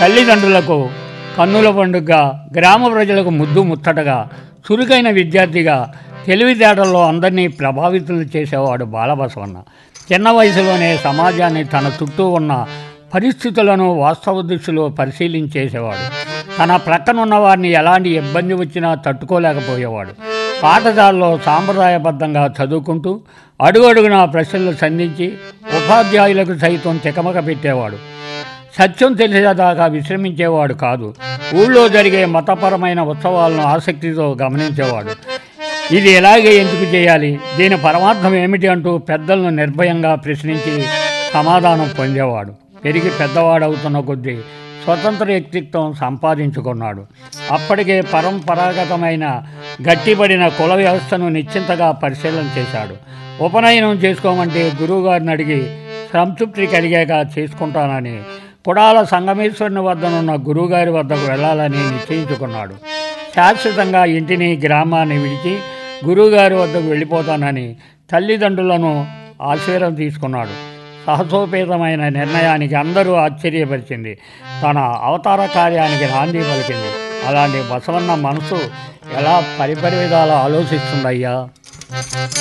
తల్లిదండ్రులకు కన్నుల పండుగగా గ్రామ ప్రజలకు ముద్దు ముచ్చటగా చురుకైన విద్యార్థిగా తెలివితేటల్లో అందరినీ ప్రభావితులు చేసేవాడు బాలబసవన్న చిన్న వయసులోనే సమాజాన్ని తన చుట్టూ ఉన్న పరిస్థితులను వాస్తవ దృష్టిలో పరిశీలించేసేవాడు తన ప్రక్కనున్న వారిని ఎలాంటి ఇబ్బంది వచ్చినా తట్టుకోలేకపోయేవాడు పాఠశాలలో సాంప్రదాయబద్ధంగా చదువుకుంటూ అడుగడుగునా ప్రశ్నలు సంధించి ఉపాధ్యాయులకు సైతం తికమక పెట్టేవాడు సత్యం తెలిసేదాకా విశ్రమించేవాడు కాదు ఊళ్ళో జరిగే మతపరమైన ఉత్సవాలను ఆసక్తితో గమనించేవాడు ఇది ఎలాగే ఎందుకు చేయాలి దీని పరమార్థం ఏమిటి అంటూ పెద్దలను నిర్భయంగా ప్రశ్నించి సమాధానం పొందేవాడు పెరిగి పెద్దవాడవుతున్న కొద్దీ స్వతంత్ర వ్యక్తిత్వం సంపాదించుకున్నాడు అప్పటికే పరంపరాగతమైన గట్టిపడిన కుల వ్యవస్థను నిశ్చింతగా పరిశీలన చేశాడు ఉపనయనం చేసుకోమంటే గురువుగారిని అడిగి సంతృప్తి కలిగాక చేసుకుంటానని కుడాల సంగమేశ్వరుని వద్దనున్న గురువుగారి వద్దకు వెళ్ళాలని నిశ్చయించుకున్నాడు శాశ్వతంగా ఇంటిని గ్రామాన్ని విడిచి గురువుగారి వద్దకు వెళ్ళిపోతానని తల్లిదండ్రులను ఆశీర్వాదం తీసుకున్నాడు సాహసోపేతమైన నిర్ణయానికి అందరూ ఆశ్చర్యపరిచింది తన అవతార కార్యానికి నాంది పలికింది అలాంటి బసవన్న మనసు ఎలా పరిపరి విధాలు ఆలోచిస్తుందయ్యా